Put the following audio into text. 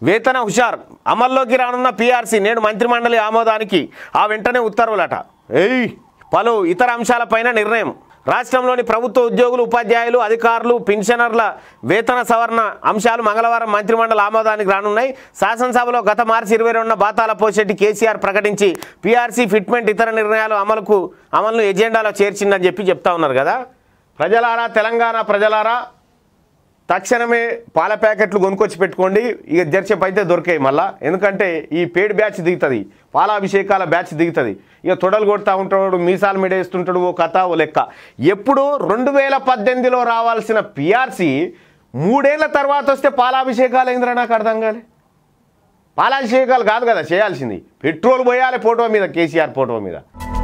వేతన హుషార్ అమల్లోకి రానున్న పీఆర్సీ నేడు మంత్రిమండలి ఆమోదానికి ఆ వెంటనే ఉత్తర్వులట ఏయ్ పలు ఇతర అంశాలపైన నిర్ణయం రాష్ట్రంలోని ప్రభుత్వ ఉద్యోగులు ఉపాధ్యాయులు అధికారులు పెన్షనర్ల వేతన సవరణ అంశాలు మంగళవారం మంత్రిమండలి ఆమోదానికి రానున్నాయి శాసనసభలో గత మార్చి ఇరవై రెండున బాతాల పోషెట్టి కేసీఆర్ ప్రకటించి పీఆర్సీ ఫిట్మెంట్ ఇతర నిర్ణయాలు అమలుకు అమలును ఎజెండాలో చేర్చిందని చెప్పి చెప్తా ఉన్నారు కదా ప్రజలారా తెలంగాణ ప్రజలారా తక్షణమే పాల ప్యాకెట్లు కొనుక్కొచ్చి పెట్టుకోండి ఇక జర్సేపు అయితే దొరికాయి మళ్ళా ఎందుకంటే ఈ పేడ్ బ్యాచ్ దిగుతుంది పాలాభిషేకాల బ్యాచ్ దిగుతుంది ఇక తొడలు కొడతా ఉంటాడు మీసాలు మిడేస్తుంటాడు ఓ కథ ఓ లెక్క ఎప్పుడు రెండు వేల పద్దెనిమిదిలో రావాల్సిన పిఆర్సీ మూడేళ్ల తర్వాత వస్తే పాలాభిషేకాలు ఏందిరా నాకు అర్థం కాలే పాలాభిషేకాలు కాదు కదా చేయాల్సింది పెట్రోల్ పోయాలి ఫోటో మీద కేసీఆర్ ఫోటో మీద